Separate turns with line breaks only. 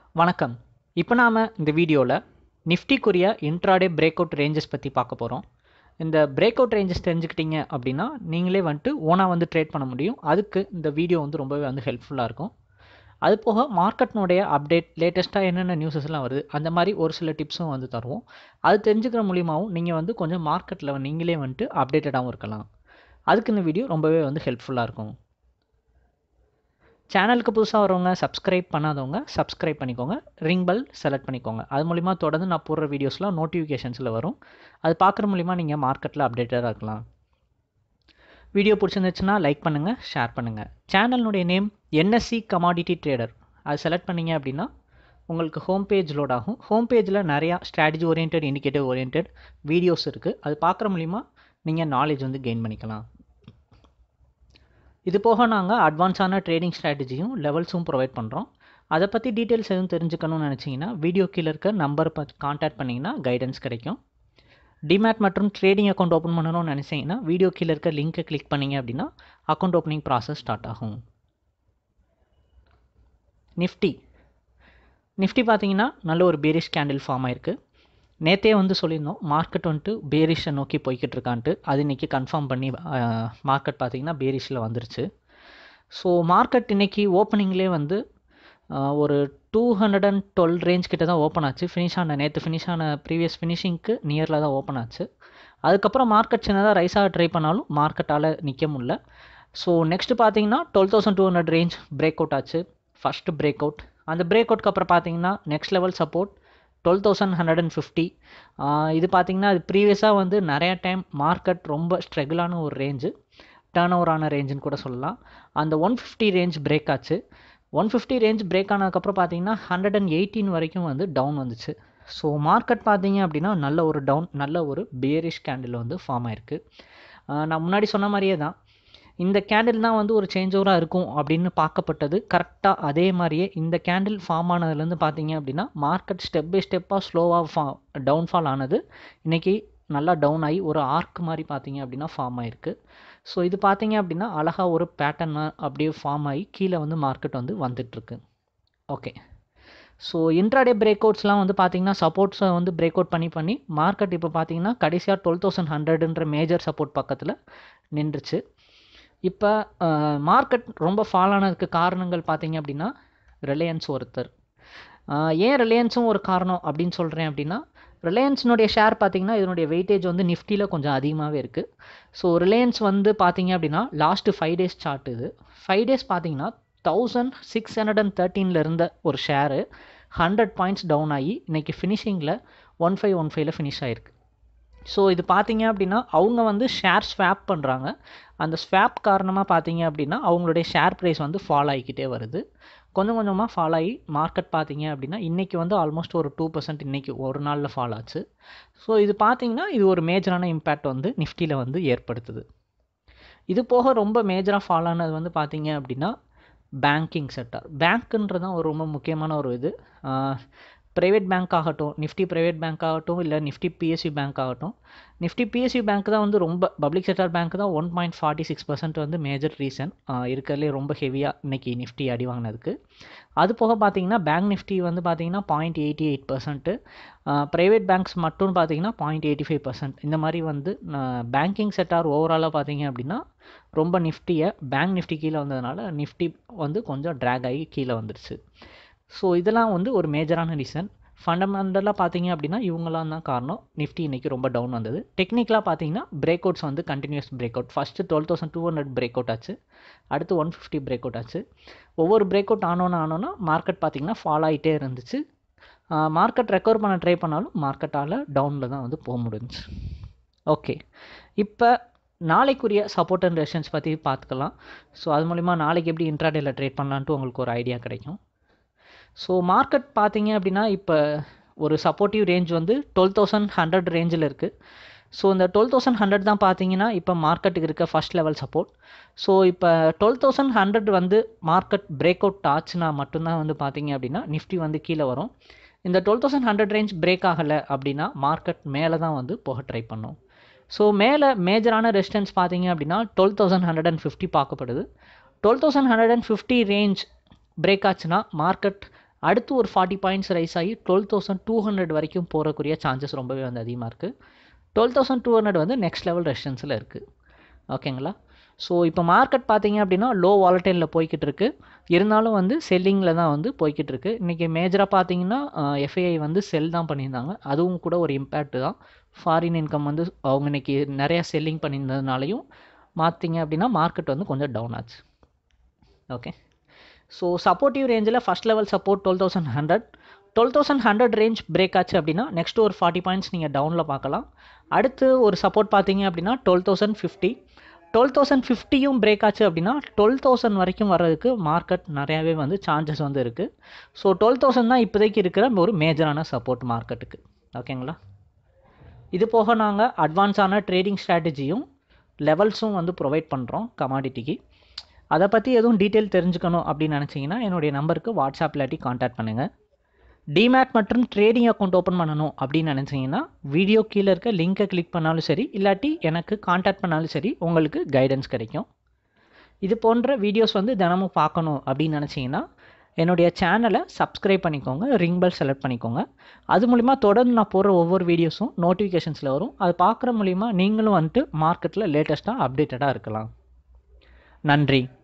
வணக்கம் இப்போ நாம் இந்த வீடியோவில் நிஃப்டிக்குரிய இன்ட்ராடே பிரேக் அவுட் ரேஞ்சஸ் பற்றி பார்க்க போகிறோம் இந்த பிரேக் அவுட் ரேஞ்சஸ் தெரிஞ்சுக்கிட்டீங்க அப்படின்னா நீங்களே வந்துட்டு ஓனாக வந்து ட்ரேட் பண்ண முடியும் அதுக்கு இந்த வீடியோ வந்து ரொம்பவே வந்து ஹெல்ப்ஃபுல்லாக இருக்கும் அது போக மார்க்கெட்னுடைய அப்டேட் லேட்டஸ்ட்டாக என்னென்ன நியூஸஸ்லாம் வருது அந்த மாதிரி ஒரு சில டிப்ஸும் வந்து தருவோம் அது தெரிஞ்சுக்கிற மூலியமாகவும் நீங்கள் வந்து கொஞ்சம் மார்க்கெட்டில் நீங்களே வந்துட்டு அப்டேட்டடாகவும் இருக்கலாம் அதுக்கு இந்த வீடியோ ரொம்பவே வந்து ஹெல்ப்ஃபுல்லாக இருக்கும் சேனலுக்கு புதுசாக வரவங்க சப்ஸ்கிரைப் பண்ணாதவங்க சப்ஸ்கிரைப் பண்ணிக்கோங்க ரிங் பெல் செலக்ட் பண்ணிக்கோங்க அது மூலிமா தொடர்ந்து நான் போடுற வீடியோஸ்லாம் நோட்டிஃபிகேஷன்ஸில் வரும் அது பார்க்குற மூலிமா நீங்கள் மார்க்கெட்டில் அப்டேட்டடாக இருக்கலாம் வீடியோ பிடிச்சிருந்துச்சுன்னா லைக் பண்ணுங்கள் ஷேர் பண்ணுங்கள் சேனலினுடைய நேம் என்எஸ்சி கமாடிட்டி ட்ரேடர் அது செலக்ட் பண்ணிங்க அப்படின்னா உங்களுக்கு ஹோம் பேஜ் லோட் ஆகும் ஹோம் பேஜில் நிறையா strategy orient indicative orient videos இருக்குது அது பார்க்குற மூலிமா நீங்கள் நாலேஜ் வந்து கெயின் பண்ணிக்கலாம் இது போக நாங்கள் அட்வான்ஸான ட்ரேடிங் ஸ்ட்ராட்டஜியும் லெவல்ஸும் ப்ரொவைட் பண்ணுறோம் அதை பற்றி டீட்டெயில்ஸ் எதுவும் தெரிஞ்சுக்கணும்னு நினச்சிங்கன்னா வீடியோ கீழே இருக்க நம்பர் ப கான்டாக்ட் பண்ணிங்கன்னா கைடன்ஸ் கிடைக்கும் டிமேட் மற்றும் ட்ரேடிங் அக்கௌண்ட் ஓப்பன் பண்ணணும்னு நினச்சிங்கன்னா வீடியோ கீழே இருக்க லிங்க்கை கிளிக் பண்ணிங்க அப்படின்னா அக்கௌண்ட் ஓப்பனிங் ப்ராசஸ் ஸ்டார்ட் ஆகும் நிஃப்டி நிஃப்டி பார்த்தீங்கன்னா நல்ல ஒரு பேரிஷ் கேண்டில் ஃபார்ம் ஆயிருக்கு நேற்றே வந்து சொல்லியிருந்தோம் மார்க்கெட் வந்துட்டு பேரிஷை நோக்கி போய்கிட்டு இருக்கான்ட்டு அது இன்றைக்கி கன்ஃபார்ம் பண்ணி மார்க்கெட் பார்த்திங்கன்னா பேரிஷில் வந்துருச்சு ஸோ மார்க்கெட் இன்றைக்கி ஓப்பனிங்லேயே வந்து ஒரு two hundred and twelve range கிட்ட தான் ஓப்பன் ஆச்சு ஃபினிஷ் ஆன நேற்று ஃபினிஷ் ஆன ப்ரீவியஸ் ஃபினிஷிங்க்கு நியரில் தான் ஓப்பன் ஆச்சு அதுக்கப்புறம் மார்க்கெட் சின்னதாக ரைஸாக ட்ரை பண்ணாலும் மார்க்கெட்டால் நிற்க முடியல ஸோ நெக்ஸ்ட் பார்த்தீங்கன்னா twelve thousand two hundred range break out ஆச்சு ஃபஸ்ட்டு பிரேக் அவுட் அந்த பிரேக் அவுட்க்கு அப்புறம் பார்த்தீங்கன்னா next level support twelve thousand hundred and fifty இது பார்த்திங்கன்னா அது ப்ரீவியஸாக வந்து நிறையா டைம் மார்க்கெட் ரொம்ப ஸ்ட்ரகிளான ஒரு ரேஞ்சு டேர்ன் ஓவர் ஆன ரேஞ்சுன்னு கூட சொல்லலாம் அந்த ஒன் ஃபிஃப்டி ரேஞ்ச் பிரேக் ஆச்சு ஒன் ஃபிஃப்டி ரேஞ்ச் பிரேக் ஆனதுக்கப்புறம் பார்த்தீங்கன்னா ஹண்ட்ரட் அண்ட் எயிட்டீன் வரைக்கும் வந்து டவுன் வந்துச்சு ஸோ மார்க்கெட் பார்த்தீங்க அப்படின்னா நல்ல ஒரு டவுன் நல்ல ஒரு பேரிஷ் கேண்டில் வந்து ஃபார்ம் ஆயிருக்கு நான் முன்னாடி சொன்ன மாதிரியே தான் இந்த கேண்டில் தான் வந்து ஒரு சேஞ்ச் ஓவராக இருக்கும் அப்படின்னு பார்க்கப்பட்டது கரெக்டாக அதே மாதிரியே இந்த கேண்டில் ஃபார்ம் ஆனதுலேருந்து பார்த்தீங்க அப்படின்னா மார்க்கெட் ஸ்டெப் பை ஸ்டெப்பாக ஸ்லோவாக ஃபா டவுன்ஃபால் ஆனது இன்றைக்கி நல்லா டவுன் ஆகி ஒரு ஆர்க் மாதிரி பார்த்தீங்க அப்படின்னா ஃபார்ம் ஆகிருக்கு ஸோ இது பார்த்தீங்க அப்படின்னா அழகாக ஒரு பேட்டர்ன் அப்படியே ஃபார்ம் ஆகி கீழே வந்து மார்க்கெட் வந்து வந்துட்டுருக்கு ஓகே ஸோ இன்ட்ராடே பிரேக் அவுட்ஸ்லாம் வந்து பார்த்தீங்கன்னா சப்போர்ட்ஸை வந்து பிரேக் அவுட் பண்ணி பண்ணி மார்க்கெட் இப்போ பார்த்தீங்கன்னா கடைசியாக டுவெல் தௌசண்ட் ஹண்ட்ரட்ன்ற மேஜர் சப்போர்ட் பக்கத்தில் நின்றுச்சு இப்போ மார்க்கெட் ரொம்ப ஃபால் ஆனதுக்கு காரணங்கள் பார்த்தீங்க அப்படின்னா ரிலையன்ஸ் ஒருத்தர் ஏன் ரிலையன்ஸும் ஒரு காரணம் அப்படின்னு சொல்கிறேன் அப்படின்னா ரிலையன்ஸினுடைய ஷேர் பார்த்தீங்கன்னா இதனுடைய வெயிட்டேஜ் வந்து நிஃப்டியில் கொஞ்சம் அதிகமாகவே இருக்குது ஸோ ரிலையன்ஸ் வந்து பார்த்தீங்க அப்படின்னா லாஸ்ட்டு ஃபைவ் டேஸ் சார்ட் இது ஃபைவ் டேஸ் பார்த்தீங்கன்னா தௌசண்ட் சிக்ஸ் ஹண்ட்ரட் அண்ட் தேர்ட்டீனில் இருந்த ஒரு ஷேரு ஹண்ட்ரட் பாயிண்ட்ஸ் டவுன் ஆகி இன்றைக்கி ஃபினிஷிங்கில் ஒன் ஃபைவ் ஒன் ஃபைவ்ல ஃபினிஷ் ஆகிருக்கு ஸோ இது பார்த்தீங்க அப்படின்னா அவங்க வந்து ஷேர் ஸ்வாப் பண்ணுறாங்க அந்த ஸ்வாப் காரணமாக பார்த்தீங்க அப்படின்னா அவங்களுடைய ஷேர் ப்ரைஸ் வந்து ஃபால் ஆகிக்கிட்டே வருது கொஞ்சம் கொஞ்சமாக ஃபால் ஆகி மார்க்கெட் பார்த்தீங்க அப்படின்னா இன்றைக்கி வந்து ஆல்மோஸ்ட் ஒரு டூ பர்சன்ட் இன்றைக்கி ஒரு நாளில் ஃபால் ஆச்சு ஸோ இது பார்த்தீங்கன்னா இது ஒரு மேஜரான இம்பேக்ட் வந்து நிஃப்டியில் வந்து ஏற்படுத்துது இது போக ரொம்ப மேஜராக ஃபால் ஆனது வந்து பார்த்தீங்க அப்படின்னா பேங்கிங் செக்டர் பேங்க்குன்றது தான் ஒரு ரொம்ப முக்கியமான ஒரு இது ப்ரைவேட் பேங்க் ஆகட்டும் நிஃப்டி ப்ரைவேட் பேங்க் ஆகட்டும் இல்லை நிஃப்டி பிஎஸ்சி பேங்க் ஆகட்டும் நிஃப்டி பிஎஸ்சி பேங்க் தான் வந்து ரொம்ப பப்ளிக் செக்டர் பேங்க் தான் one point forty six percent வந்து மேஜர் ரீசன் இருக்கிறதுலே ரொம்ப ஹெவியாக இன்றைக்கி நிஃப்டி அடி வாங்கினதுக்கு அது போக பார்த்தீங்கன்னா பேங்க் நிஃப்டி வந்து பார்த்தீங்கன்னா point eighty eight percent private banks மட்டும் பார்த்தீங்கன்னா பாயிண்ட் எயிட்டி ஃபைவ் பர்சன்ட் இந்த மாதிரி வந்து பேங்கிங் செக்டார் ஓவராலாக பார்த்தீங்க அப்படின்னா ரொம்ப நிஃப்டியை பேங்க் நிஃப்டி கீழே வந்ததுனால நிஃப்டி வந்து கொஞ்சம் ட்ராக் ஆகி கீழே வந்துருச்சு ஸோ இதெல்லாம் வந்து ஒரு மேஜரான ரீசன் ஃபண்டமெண்டலாக பார்த்தீங்க அப்படின்னா இவங்களாம் தான் காரணம் நிஃப்டி இன்றைக்கி ரொம்ப டவுன் வந்தது டெக்னிக்கலாக பார்த்தீங்கன்னா பிரேக் அவுட்ஸ் வந்து continues break out first twelve thousand two hundred break out ஆச்சு அடுத்து ஒன் ஃபிஃப்டி பிரேக் அவுட் ஆச்சு ஒவ்வொரு பிரேக் அவுட் ஆனோன்னு ஆனோன்னா மார்க்கெட் பார்த்தீங்கன்னா ஃபால் ஆகிட்டே இருந்துச்சு மார்க்கெட் ரெக்கவர் பண்ண ட்ரை பண்ணாலும் மார்க்கெட்டால் டவுனில் தான் வந்து போக முடிஞ்சுச்சு ஓகே இப்போ நாளைக்குரிய சப்போர்ட் அண்ட் ரெஷன்ஸ் பற்றி பார்த்துக்கலாம் ஸோ அது மூலிமா நாளைக்கு எப்படி இன்ட்ராடேயில் ட்ரேட் பண்ணலான்ட்டு உங்களுக்கு ஒரு ஐடியா கிடைக்கும் ஸோ மார்க்கெட் பார்த்தீங்க அப்படின்னா இப்போ ஒரு சப்போர்ட்டிவ் ரேஞ்ச் வந்து டுவெல் தௌசண்ட் ஹண்ட்ரட் ரேஞ்சில் இருக்குது ஸோ இந்த டுவெல் தௌசண்ட் ஹண்ட்ரட் தான் பார்த்தீங்கன்னா இப்போ மார்க்கெட்டுக்கு இருக்க ஃபஸ்ட் லெவல் சப்போர்ட் ஸோ இப்போ டுவெல் தௌசண்ட் ஹண்ட்ரட் வந்து மார்க்கெட் பிரேக் அவுட் ஆச்சுன்னா மட்டும்தான் வந்து பார்த்தீங்க அப்படின்னா நிஃப்டி வந்து கீழே வரும் இந்த twelve thousand hundred range break ஆகலை அப்படின்னா மார்க்கெட் மேலே தான் வந்து போக ட்ரை பண்ணும் ஸோ மேலே மேஜரான ரெசிஸ்டன்ஸ் பார்த்தீங்க அப்படின்னா twelve thousand hundred and fifty பார்க்கப்படுது twelve thousand hundred and fifty range break ஆச்சுன்னா மார்க்கெட் அடுத்து ஒரு ஃபார்ட்டி பாயிண்ட்ஸ் ரைஸ் ஆகி டுவெல் தௌசண்ட் டூ ஹண்ட்ரட் வரைக்கும் போகக்கூடிய சான்சஸ் ரொம்பவே வந்து அதிகமாக இருக்குது டுவெல் தௌசண்ட் டூ ஹண்ட்ரட் வந்து நெக்ஸ்ட் லெவல் ரெஷன்ஸில் இருக்குது ஓகேங்களா ஸோ இப்போ மார்க்கெட் பார்த்தீங்க அப்படின்னா லோ வாலட்டைலில் போய்கிட்டு இருக்கு இருந்தாலும் வந்து செல்லிங்கில் தான் வந்து போய்கிட்டு இருக்கு இன்றைக்கி மேஜராக பார்த்தீங்கன்னா எஃப்ஐஐ வந்து செல் தான் பண்ணியிருந்தாங்க அதுவும் கூட ஒரு இம்பேக்ட் தான் ஃபாரின் இன்கம் வந்து அவங்க இன்னைக்கு நிறையா செல்லிங் பண்ணியிருந்ததுனாலையும் பார்த்தீங்க அப்படின்னா மார்க்கெட் வந்து கொஞ்சம் டவுன் ஆச்சு ஓகே ஸோ சப்போர்ட்டிவ் ரேஞ்சில் first level support twelve thousand hundred twelve thousand hundred range break ஆச்சு அப்படின்னா நெக்ஸ்ட் ஒரு ஃபார்ட்டி பாயிண்ட்ஸ் நீங்கள் டவுனில் பார்க்கலாம் அடுத்து ஒரு சப்போர்ட் பார்த்தீங்க அப்படின்னா twelve thousand fifty twelve thousand ஃபிஃப்டியும் பிரேக் ஆச்சு அப்படின்னா டுவெல் தௌசண்ட் வரைக்கும் வர்றதுக்கு மார்க்கெட் நிறையாவே வந்து சான்சஸ் வந்து இருக்குது ஸோ டுவெல் தௌசண்ட் தான் இப்போதைக்கு இருக்கிற ஒரு மேஜரான சப்போர்ட் மார்க்கெட்டுக்கு ஓகேங்களா இது போக நாங்கள் அட்வான்ஸான ட்ரேடிங் ஸ்ட்ராட்டஜியும் லெவல்ஸும் வந்து ப்ரொவைட் பண்ணுறோம் கமாடிட்டிக்கு அதை பற்றி எதுவும் டீட்டெயில் தெரிஞ்சுக்கணும் அப்படின்னு நினச்சிங்கன்னா என்னுடைய நம்பருக்கு வாட்ஸ்அப் இல்லாட்டி காண்டாக்ட் பண்ணுங்கள் டிமேட் மற்றும் ட்ரேடிங் அக்கௌண்ட் ஓப்பன் பண்ணணும் அப்படின்னு நினச்சிங்கன்னா வீடியோ கீழே இருக்க லிங்க்கை கிளிக் பண்ணாலும் சரி இல்லாட்டி எனக்கு காண்டாக்ட் பண்ணாலும் சரி உங்களுக்கு கைடன்ஸ் கிடைக்கும் இது போன்ற வீடியோஸ் வந்து தினமும் பார்க்கணும் அப்படின்னு நினச்சிங்கன்னா என்னுடைய சேனலை சப்ஸ்கிரைப் பண்ணிக்கோங்க ரிங் பெல் செலக்ட் பண்ணிக்கோங்க அது மூலிமா தொடர்ந்து நான் போடுற ஒவ்வொரு வீடியோஸும் நோட்டிஃபிகேஷன்ஸில் வரும் அது பார்க்குற மூலிமா நீங்களும் வந்துட்டு மார்க்கெட்டில் லேட்டஸ்ட்டாக அப்டேட்டடாக இருக்கலாம் நன்றி